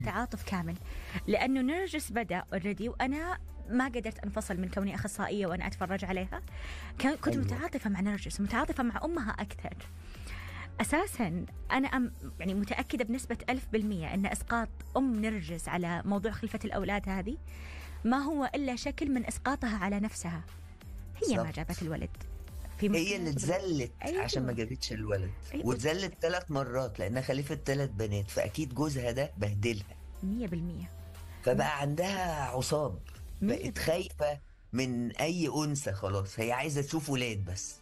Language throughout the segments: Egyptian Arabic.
تعاطف كامل لانه نرجس بدا اوريدي وانا ما قدرت انفصل من كوني اخصائيه وانا اتفرج عليها كان- كنت أيوة. متعاطفه مع نرجس متعاطفه مع امها اكثر اساسا انا أم يعني متاكده بنسبه ألف بالمية ان اسقاط ام نرجس على موضوع خلفه الاولاد هذه ما هو الا شكل من اسقاطها على نفسها هي ما بالضبط. جابت الولد في هي مشكلة اللي بالولد. اتذلت أيوة. عشان ما جابتش الولد أيوة. واتذلت ثلاث مرات لانها خلفت ثلاث بنات فاكيد جوزها ده بهدلها مية بالمية فبقى عندها عصاب مية بقت خايفه من اي انثى خلاص هي عايزه تشوف ولاد بس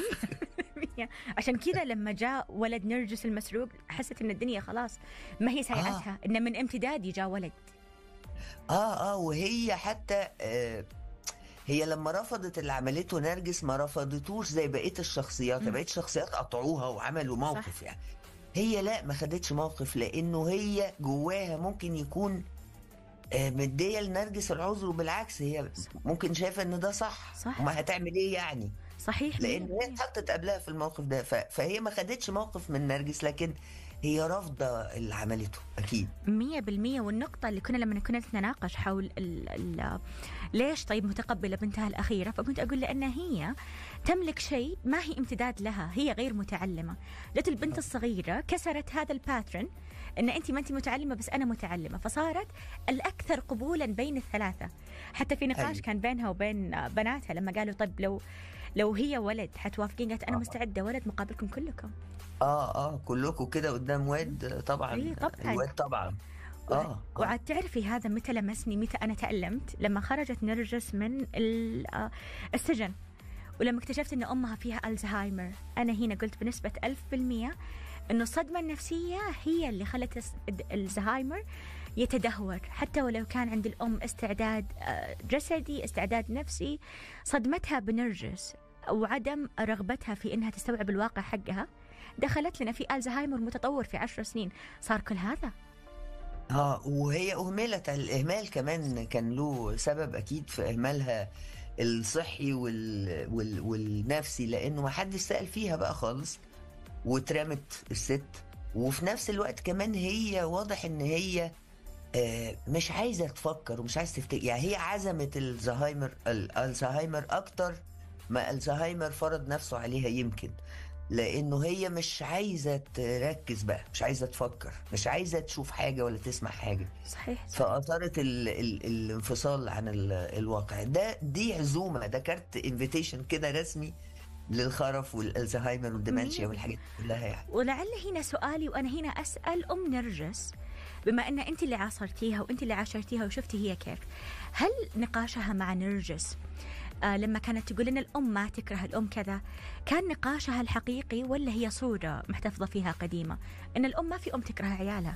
مية. عشان كذا لما جاء ولد نرجس المسروق حست ان الدنيا خلاص ما هي سايعتها ان من امتدادي جاء ولد اه اه وهي حتى آه هي لما رفضت اللي عملته نرجس ما رفضتوش زي بقيه الشخصيات مم. بقيه الشخصيات قطعوها وعملوا موقف صح. يعني هي لا ما خدتش موقف لانه هي جواها ممكن يكون آه، مديه لنرجس العذر وبالعكس هي ممكن شايفه ان ده صح صح. وما هتعمل ايه يعني صحيح لان مية هي بالمية. اتحطت قبلها في الموقف ده ف... فهي ما خدتش موقف من نرجس لكن هي رافضه اللي عملته اكيد مية بالمية والنقطة اللي كنا لما كنا نتناقش حول ال ال ليش طيب متقبلة بنتها الأخيرة فكنت أقول لأن هي تملك شيء ما هي امتداد لها هي غير متعلمة جت البنت الصغيرة كسرت هذا الباترن ان انت ما انت متعلمه بس انا متعلمه فصارت الاكثر قبولا بين الثلاثه حتى في نقاش أيوة. كان بينها وبين بناتها لما قالوا طيب لو لو هي ولد حتوافقين قالت انا آه. مستعده ولد مقابلكم كلكم اه اه كلكم كده قدام واد طبعا إيه طبعاً. الواد طبعا اه آه. وعاد تعرفي هذا متى لمسني متى أنا تألمت لما خرجت نرجس من ال- آه، السجن ولما اكتشفت أن أمها فيها ألزهايمر أنا هنا قلت بنسبة ألف بالمية أنه الصدمة النفسية هي اللي خلت الس- الزهايمر يتدهور حتى ولو كان عند الأم استعداد آه، جسدي استعداد نفسي صدمتها بنرجس وعدم رغبتها في أنها تستوعب الواقع حقها دخلت لنا في ألزهايمر متطور في عشر سنين صار كل هذا اه وهي اهملت الاهمال كمان كان له سبب اكيد في اهمالها الصحي وال... وال... والنفسي لانه ما حدش سال فيها بقى خالص واترمت الست وفي نفس الوقت كمان هي واضح ان هي آه، مش عايزه تفكر ومش عايزه تفتكر يعني هي عزمت الزهايمر الزهايمر اكتر ما الزهايمر فرض نفسه عليها يمكن لانه هي مش عايزه تركز بقى مش عايزه تفكر مش عايزه تشوف حاجه ولا تسمع حاجه صحيح, صحيح. فاثارت ال ال الانفصال عن ال الواقع ده دي عزومه ده كارت انفيتيشن كده رسمي للخرف والالزهايمر والدمنشيا مم. والحاجات دي كلها يعني ولعل هنا سؤالي وانا هنا اسال ام نرجس بما ان انت اللي عاصرتيها وانت اللي عاشرتيها وشفتي هي كيف هل نقاشها مع نرجس آه لما كانت تقول ان الام ما تكره الام كذا كان نقاشها الحقيقي ولا هي صوره محتفظه فيها قديمه ان الام ما في ام تكره عيالها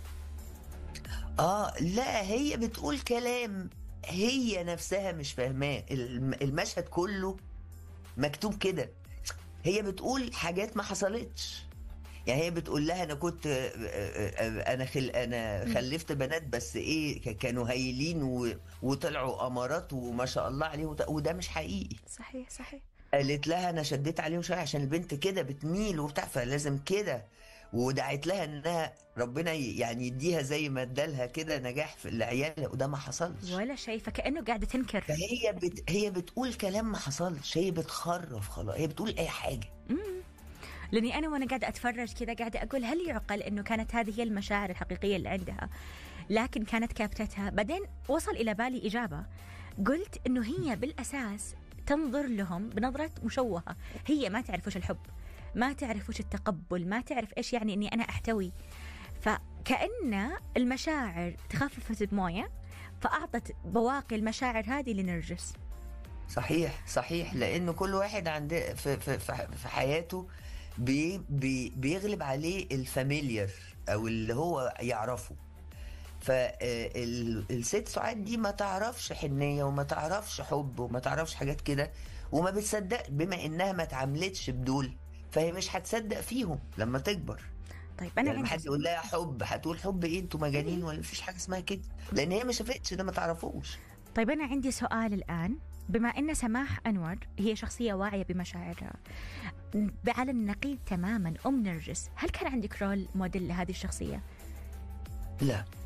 اه لا هي بتقول كلام هي نفسها مش فاهماه الم- المشهد كله مكتوب كده هي بتقول حاجات ما حصلتش يعني هي بتقول لها انا كنت آه، آه، آه، انا خل انا خلفت بنات بس ايه ك- كانوا هايلين و- وطلعوا امارات وما شاء الله عليهم وت- وده مش حقيقي صحيح صحيح قالت لها انا شديت عليهم شويه عشان البنت كده بتميل وبتاع فلازم كده ودعت لها انها ربنا ي- يعني يديها زي ما ادالها كده نجاح في العيال وده ما حصلش ولا شيء فكانه قاعده تنكر فهي بت... هي بتقول كلام ما حصلش هي بتخرف خلاص هي بتقول اي حاجه لاني انا وانا قاعده اتفرج كذا قاعده اقول هل يعقل انه كانت هذه هي المشاعر الحقيقيه اللي عندها لكن كانت كابتتها بعدين وصل الى بالي اجابه قلت انه هي بالاساس تنظر لهم بنظره مشوهه هي ما تعرف وش الحب ما تعرف وش التقبل ما تعرف ايش يعني اني انا احتوي فكأن المشاعر تخففت بمويه فاعطت بواقي المشاعر هذه لنرجس صحيح صحيح لان كل واحد عند في في في في حياته بي بي بيغلب عليه الفاميليار او اللي هو يعرفه فالست سعاد دي ما تعرفش حنيه وما تعرفش حب وما تعرفش حاجات كده وما بتصدق بما انها ما اتعاملتش بدول فهي مش هتصدق فيهم لما تكبر طيب انا يعني لما حد عندي يقول لها حب هتقول حب ايه انتوا مجانين ولا مفيش حاجه اسمها كده لان هي ما شافتش ده ما تعرفوش طيب أنا عندي سؤال الآن بما أن سماح أنور هي شخصية واعية بمشاعرها على النقيض تماما أم نرجس هل كان عندك رول موديل لهذه الشخصية؟ لا